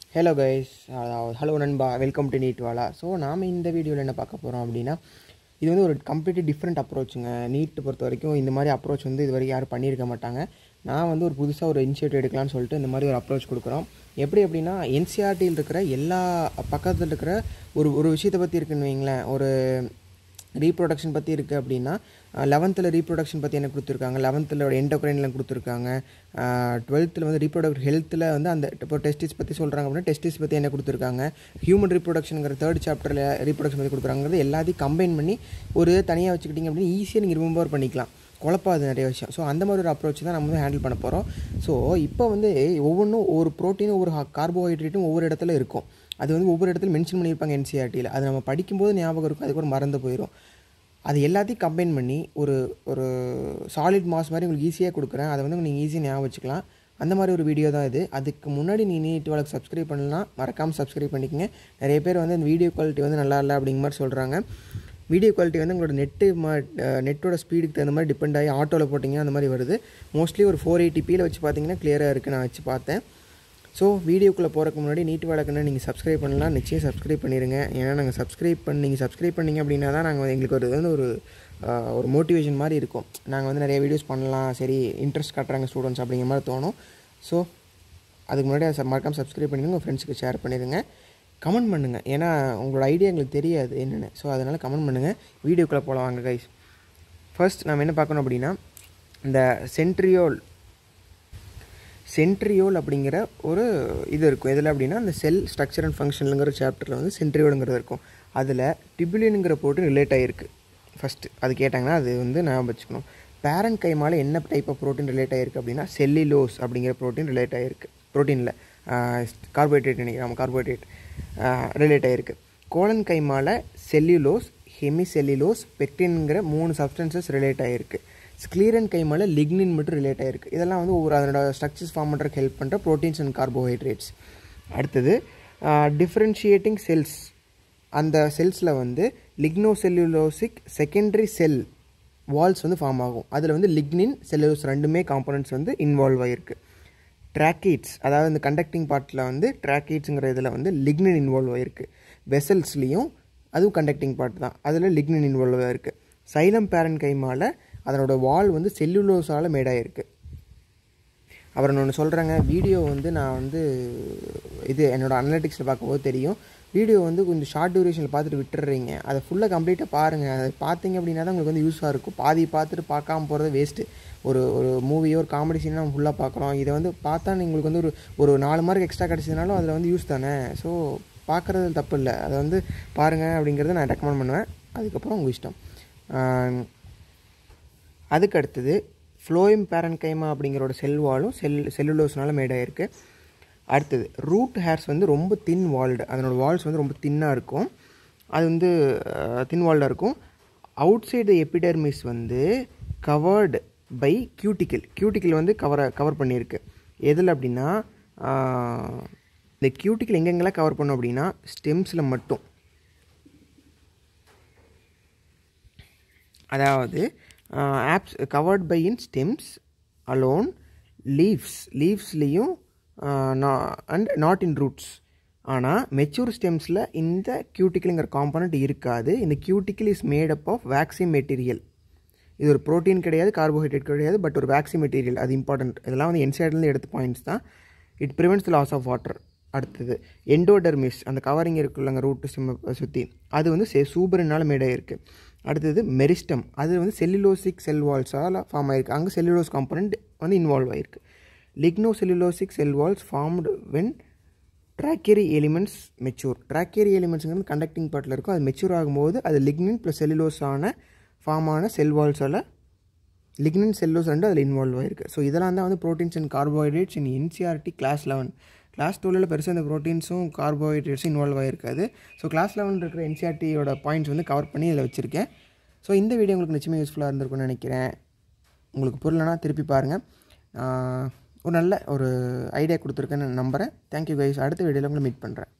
hello guys hello நண்பா welcome to NEET wala so நாம் இந்த வீடியோவில் என்ன பார்க்க போகிறோம் அப்படின்னா இது வந்து ஒரு கம்ப்ளீட்லி டிஃப்ரெண்ட் அப்ரோச்சுங்க நீட் பொறுத்த வரைக்கும் இந்த மாதிரி அப்ரோச் வந்து இது வரைக்கும் யாரும் பண்ணியிருக்க மாட்டாங்க நான் வந்து ஒரு புதுசாக ஒரு இனிஷியேட்டிவ் எடுக்கலாம்னு சொல்லிட்டு இந்த மாதிரி ஒரு அப்ரோச் கொடுக்குறோம் எப்படி அப்படின்னா என்சிஆர்டியில் இருக்கிற எல்லா பக்கத்தில் இருக்கிற ஒரு ஒரு விஷயத்தை பற்றி இருக்குன்னு வைங்களேன் ஒரு ரீப்ரொடக்ஷன் பற்றி இருக்குது அப்படின்னா லெவன்த்தில் ரீப்ரொடக்ஷன் பற்றி எனக்கு கொடுத்துருக்காங்க லெவன்த்தில் எண்டோக்ரைனில் கொடுத்துருக்காங்க டுவெல்த்தில் வந்து ரீப்ரொடக்ட் ஹெல்த்தில் வந்து அந்த இப்போ டெஸ்டிஸ் பற்றி சொல்கிறாங்க அப்படின்னா டெஸ்டிஸ் பற்றி என்ன கொடுத்துருக்காங்க ஹியூமன் ரீப்ரொடக்ஷனுங்கிற தேர்ட் சாப்டரில் ரீப்ரொடக்ஷன் பற்றி கொடுக்குறாங்கிறது எல்லாத்தையும் கம்பைன் பண்ணி ஒரு தனியாக வச்சுக்கிட்டிங்க அப்படின்னு ஈஸியாக நீங்கள் ரிமெம்பர் பண்ணிக்கலாம் குழப்பாது நிறைய விஷயம் ஸோ அந்த மாதிரி ஒரு அப்ரோச் தான் நம்ம வந்து ஹேண்டில் பண்ண போகிறோம் ஸோ இப்போ வந்து ஒவ்வொன்றும் ஒரு ப்ரோட்டீனும் ஒவ்வொரு கார்போஹைட்ரேட்டும் ஒவ்வொரு இடத்துல இருக்கும் அது வந்து ஒவ்வொரு இடத்துல மென்ஷன் பண்ணியிருப்பாங்க என்சிஆர்டியில் அது நம்ம படிக்கும்போது ஞாபகம் இருக்கும் அதுக்கப்புறம் மறந்து போயிடும் அது எல்லாத்தையும் கம்பைன் பண்ணி ஒரு ஒரு சாலிட் மாஸ் மாதிரி உங்களுக்கு ஈஸியாக கொடுக்குறேன் அதை வந்து நீங்கள் ஈஸியாக ஞாபகம் வச்சுக்கலாம் அந்த மாதிரி ஒரு வீடியோ தான் இது அதுக்கு முன்னாடி நீ நீட் வழக்கு சப்ஸ்கிரைப் பண்ணலாம் மறக்காமல் சப்ஸ்கிரைப் பண்ணிக்கங்க நிறைய பேர் வந்து இந்த வீடியோ குவாலிட்டி வந்து நல்லா இல்லை அப்படிங்கிற மாதிரி சொல்கிறாங்க வீடியோ குவாலிட்டி வந்து உங்களோட நெட்டு மா நெட்டோட ஸ்பீடுக்கு தகுந்த மாதிரி டிபெண்ட் ஆகி ஆட்டோவில் போட்டிங்கன்னா அந்த மாதிரி வருது மோஸ்ட்லி ஒரு ஃபோர் எயிட்டிபியில் வச்சு பார்த்தீங்கன்னா கிளியராக இருக்குது நான் வச்சு பார்த்தேன் ஸோ வீடியோக்குள்ளே போகிறதுக்கு முன்னாடி நீட் வழக்குன்னு நீங்கள் சப்ஸ்கிரைப் பண்ணலாம் நிச்சயம் சப்ஸ்கிரைப் பண்ணிடுங்க ஏன்னா நாங்கள் சப்ஸ்கிரைப் பண்ணி நீங்கள் சப்ஸ்கிரைப் பண்ணிங்க அப்படின்னா தான் நாங்கள் எங்களுக்கு ஒரு வந்து ஒரு ஒரு மோட்டிவேஷன் மாதிரி இருக்கும் நாங்கள் வந்து நிறைய வீடியோஸ் பண்ணலாம் சரி இன்ட்ரெஸ்ட் காட்டுறாங்க ஸ்டூடெண்ட்ஸ் அப்படிங்கிற மாதிரி தோணும் ஸோ அதுக்கு முன்னாடி அதை மறக்காமல் சப்ஸ்கிரைப் பண்ணிடுங்க உங்கள் ஃப்ரெண்ட்ஸுக்கு ஷேர் பண்ணிடுங்க கமெண்ட் பண்ணுங்கள் ஏன்னா உங்களோட ஐடியா எங்களுக்கு தெரியாது என்னென்னு ஸோ அதனால் கமெண்ட் பண்ணுங்கள் வீடியோக்குள்ளே போகலாம் வாங்க கைஸ் ஃபர்ஸ்ட் நம்ம என்ன பார்க்கணும் அப்படின்னா இந்த சென்ட்ரியோல் சென்ட்ரியோல் அப்படிங்கிற ஒரு இது இருக்கும் எதில் அப்படின்னா அந்த செல் ஸ்ட்ரக்சர் அண்ட் ஃபங்க்ஷனுங்கிற சாப்டரில் வந்து சென்ட்ரியோலுங்கிறது இருக்கும் அதில் டிபிலியனுங்கிற போட்டு ரிலேட் ஆகிருக்கு ஃபஸ்ட்டு அது கேட்டாங்கன்னா அது வந்து நான் வச்சுக்கணும் பேரண்ட் கைமால என்ன டைப் ஆஃப் ப்ரோட்டீன் ரிலேட் ஆகிருக்கு அப்படின்னா செல்லிலோஸ் அப்படிங்கிற ப்ரோட்டீன் ரிலேட் ஆகிருக்கு ப்ரோட்டீனில் கார்போஹைட்ரேட் நினைக்கிறோம் கார்போஹைட்ரேட் ரிலேட் ஆகிருக்கு கோலன் கைமால செல்லுலோஸ் ஹெமிசெல்லுலோஸ் பெக்டின்ங்கிற மூணு சப்ஸ்டன்சஸ் ரிலேட் ஆகிருக்கு ஸ்க்ளீரன் கைமால லிக்னின் மட்டும் ரிலேட் ஆகிருக்கு இதெல்லாம் வந்து ஒவ்வொரு அதனோட ஸ்ட்ரக்சர்ஸ் ஃபார்ம் பண்ணுறதுக்கு ஹெல்ப் பண்ணுற ப்ரோட்டீன்ஸ் அண்ட் கார்போஹைட்ரேட்ஸ் அடுத்தது டிஃப்ரென்ஷியேட்டிங் செல்ஸ் அந்த செல்ஸில் வந்து லிக்னோசெல்லுலோசிக் செகண்டரி செல் வால்ஸ் வந்து ஃபார்ம் ஆகும் அதில் வந்து லிக்னின் செல்லுலோஸ் ரெண்டுமே காம்பனண்ட்ஸ் வந்து இன்வால்வ் ஆகிருக்கு ட்ராக்கீட்ஸ் அதாவது இந்த கண்டக்டிங் பார்ட்டில் வந்து ட்ராக்கீட்ஸுங்கிற இதில் வந்து லிக்னின் இன்வால்வ் ஆகிருக்கு வெசல்ஸ்லேயும் அதுவும் கண்டக்டிங் பார்ட் தான் அதில் லிக்னின் இன்வால்வ் ஆகிருக்கு சைலம் பேரன் கைமால அதனோட வால் வந்து செல்லுலோஸால் மேடாயிருக்கு அப்புறம் ஒன்று சொல்கிறேங்க வீடியோ வந்து நான் வந்து இது என்னோடய அனலிட்டிக்ஸில் பார்க்கும்போது தெரியும் வீடியோ வந்து கொஞ்சம் ஷார்ட் டியூரேஷனில் பார்த்துட்டு விட்டுறீங்க அதை ஃபுல்லாக கம்ப்ளீட்டாக பாருங்கள் அதை பார்த்தீங்க அப்படின்னா தான் உங்களுக்கு வந்து யூஸாக இருக்கும் பாதி பார்த்துட்டு பார்க்காம போகிறது வேஸ்ட்டு ஒரு ஒரு மூவியோ ஒரு காமெடி சீனாக நம்ம ஃபுல்லாக பார்க்குறோம் இதை வந்து பார்த்தா உங்களுக்கு வந்து ஒரு ஒரு நாலு மார்க் எக்ஸ்ட்ரா கிடச்சதுனாலும் அதில் வந்து யூஸ் தானே ஸோ பார்க்குறது தப்பு இல்லை அதை வந்து பாருங்கள் அப்படிங்கிறத நான் ரெக்கமெண்ட் பண்ணுவேன் அதுக்கப்புறம் உங்கள் இஷ்டம் அதுக்கு அடுத்தது ஃப்ளோயம் பேரன்கைமா அப்படிங்கிறோட செல்வாலும் செல் செல்லுலோஸ்னால மேடாயிருக்கு அடுத்தது ரூட் ஹேர்ஸ் வந்து ரொம்ப தின் வால்டு அதனோட வால்ஸ் வந்து ரொம்ப தின்னாக இருக்கும் அது வந்து தின் வால்டாக இருக்கும் அவுட் சைடு எபிடர்மிஸ் வந்து கவர்டு பை கியூட்டிக்கல் கியூட்டிக்கல் வந்து கவரை கவர் பண்ணியிருக்கு எதில் அப்படின்னா இந்த கியூட்டிக்கல் எங்கெங்கெல்லாம் கவர் பண்ணும் அப்படின்னா ஸ்டெம்ஸில் மட்டும் அதாவது ஆப்ஸ் covered by in stems alone leaves லீவ்ஸ்லேயும் அண்ட் நாட் இன் ரூட்ஸ் ஆனால் மெச்சூர் ஸ்டெம்ஸில் இந்த கியூட்டிக்கலுங்கிற காம்பனண்ட் இருக்காது இந்த cuticle is made up of waxen material இது ஒரு ப்ரோட்டீன் கிடையாது கார்போஹைட்ரேட் கிடையாது பட் ஒரு வேக்சின் மெட்டீரியல் அது இம்பார்ட்டன்ட் இதெல்லாம் வந்து என்சைட்லேருந்து எடுத்த பாயிண்ட்ஸ் தான் it prevents the loss of water அடுத்தது எண்டோடர்மிஸ் அந்த கவரிங் இருக்குல்லங்க ரூட்டு சிம்ம சுற்றி அது வந்து சே சூப்பரினால் மேடாக இருக்குது அடுத்தது மெரிஸ்டம் அது வந்து செல்லுலோசிக் செல் வால்ஸால் ஃபார்ம் ஆகிருக்கு அங்கே செல்லுலோஸ் காம்பனண்ட் வந்து இன்வால்வ் ஆகிருக்கு lignocellulosic cell walls formed when tracheary elements mature tracheary எலிமெண்ட்ஸுங்கிறது கண்டக்டிங் பார்ட்டில் இருக்கும் அது மெச்சூர் ஆகும்போது அது லிக்னின் ப்ளஸ் செல்லுலோஸான ஃபார்மான செல் வால்ஸால் லிக்னின் செல்லுலோஸ் ரெண்டு அதில் இன்வால்வ் ஆகிருக்கு ஸோ இதெல்லாம் தான் வந்து proteins and carbohydrates in NCERT class eleven class டுவெலில் பெருசாக இந்த ப்ரோட்டீன்ஸும் கார்போஹைட்ரேட்ஸும் இன்வால்வ் ஆகிருக்காது ஸோ கிளாஸ் லெவலில் இருக்கிற என்சிஆர்டியோட பாயிண்ட்ஸ் வந்து கவர் பண்ணி இதில் வச்சுருக்கேன் ஸோ இந்த வீடியோ உங்களுக்கு நிச்சயமாக யூஸ்ஃபுல்லாக இருந்திருக்கும்னு நினைக்கிறேன் உங்களுக்கு புரியலனா திருப்பி பாருங்கள் ஒரு நல்ல ஒரு ஐடியா கொடுத்துருக்கேன்னு நம்புகிறேன் தேங்க்யூ கைஸ் அடுத்த வீடியோவில் உங்களை மீட் பண்ணுறேன்